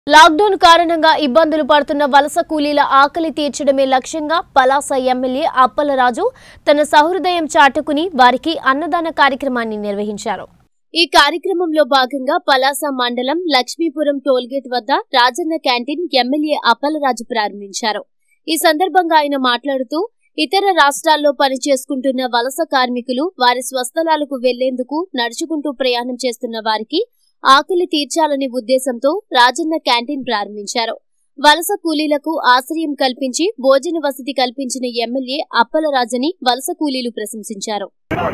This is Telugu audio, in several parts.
లాక్డౌన్ కారణంగా ఇబ్బందులు పడుతున్న వలస కూలీల ఆకలి తీర్చడమే లక్ష్యంగా పలాస ఎమ్మెల్యే అప్పలరాజు తన సహృదయం చాటుకుని వారికి అన్నదాన కార్యక్రమాన్ని నిర్వహించారు ఈ కార్యక్రమంలో భాగంగా పలాస మండలం లక్ష్మీపురం టోల్గేట్ వద్ద రాజన్న క్యాంటీన్ ఎమ్మెల్యే అప్పలరాజు ప్రారంభించారు ఈ సందర్భంగా ఆయన మాట్లాడుతూ ఇతర రాష్ట్రాల్లో పనిచేసుకుంటున్న వలస కార్మికులు వారి స్వస్థలాలకు వెళ్లేందుకు నడుచుకుంటూ ప్రయాణం చేస్తున్న వారికి ఆకలి తీర్చాలనే ఉద్దేశంతో రాజన్న క్యాంటీన్ ప్రారంభించారు వలస కూలీలకు ఆశ్రయం కల్పించి భోజన వసతి కల్పించిన ఎమ్మెల్యే అప్పలరాజని వలస కూలీలు ప్రశంసించారు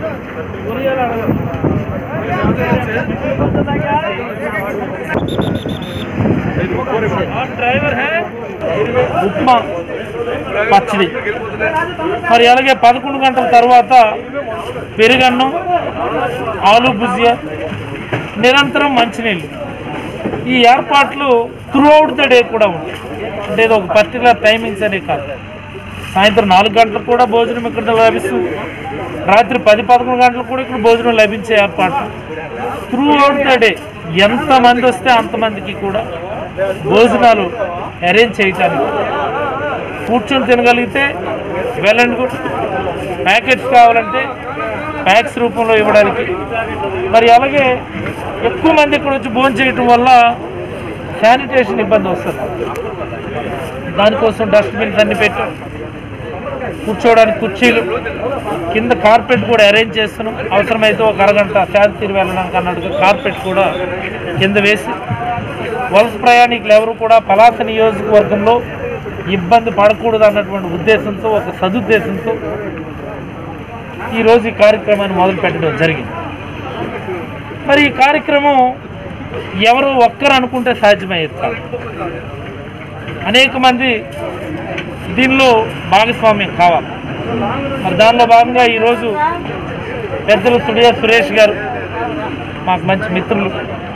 డ్రైవర్ హే ఉప్మా పచ్చడి మరి అలాగే పదకొండు గంటల తర్వాత పెరుగన్నం ఆలు భుజియా నిరంతరం మంచినీళ్ళు ఈ ఏర్పాట్లు త్రూ అవుట్ ద డే కూడా ఉంటాయి అంటే ఇది ఒక పర్టికులర్ టైమింగ్స్ అనే కాదు సాయంత్రం నాలుగు గంటలకు కూడా భోజనం ఇక్కడ లభిస్తుంది రాత్రి పది పదకొండు గంటలకు కూడా ఇక్కడ భోజనం లభించే ఏర్పాట్లు త్రూ అవుట్ ద డే ఎంతమంది వస్తే అంతమందికి కూడా భోజనాలు అరేంజ్ చేయటానికి కూర్చొని తినగలిగితే వెల్ అండ్ గుడ్ ప్యాకెట్స్ కావాలంటే ప్యాక్స్ రూపంలో ఇవ్వడానికి మరి అలాగే ఎక్కువ మంది ఇక్కడ వచ్చి భోజనం చేయటం వల్ల శానిటేషన్ ఇబ్బంది వస్తుంది దానికోసం డస్ట్బిన్స్ అన్ని పెట్టాం కూర్చోవడానికి కుర్చీలు కింద కార్పెట్ కూడా అరేంజ్ చేస్తున్నాం అవసరమైతే ఒక అరగంట శాంతిని వెళ్ళడానికి అన్నట్టుగా కార్పెట్ కూడా కింద వేసి వలస ప్రయాణికులు ఎవరు కూడా పలాస నియోజకవర్గంలో ఇబ్బంది పడకూడదు అన్నటువంటి ఉద్దేశంతో ఒక సదుద్దేశంతో ఈరోజు ఈ కార్యక్రమాన్ని మొదలు పెట్టడం జరిగింది మరి ఈ కార్యక్రమం ఎవరు ఒక్కరు అనుకుంటే సాధ్యమయ్యేది కాదు అనేక మంది దీనిలో భాగస్వామ్యం కావాలి మరి దానిలో భాగంగా ఈరోజు పెద్దలు తుడియా సురేష్ గారు మాకు మంచి మిత్రులు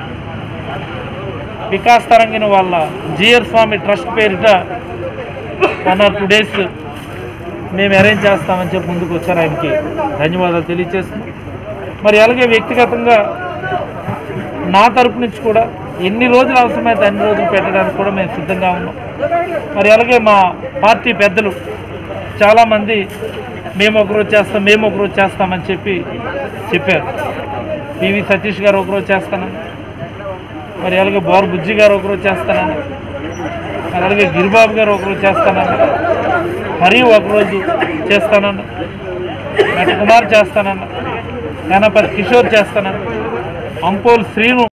వికాస్ తరంగిన వాళ్ళ జిఆర్ స్వామి ట్రస్ట్ పేరిట వన్ ఆర్ టూ డేస్ మేము అరేంజ్ చేస్తామని చెప్పి ముందుకు వచ్చారు ఆయనకి ధన్యవాదాలు తెలియజేస్తున్నాం మరి అలాగే వ్యక్తిగతంగా నా తరపు నుంచి కూడా ఎన్ని రోజులు అవసరమైతే అన్ని రోజులు పెట్టడానికి కూడా మేము సిద్ధంగా ఉన్నాం మరి అలాగే మా పార్టీ పెద్దలు చాలామంది మేము ఒకరోజు చేస్తాం మేము ఒకరోజు చేస్తామని చెప్పి చెప్పారు పివి సతీష్ గారు ఒకరోజు చేస్తానని మరి అలాగే బోర్ బుజ్జి గారు ఒకరోజు చేస్తానని మరి అలాగే గిరిబాబు గారు ఒకరోజు చేస్తానని హరి ఒకరోజు చేస్తానని నట కుమార్ చేస్తానన్న గణపతి కిషోర్ చేస్తానని అంకోల్ శ్రీను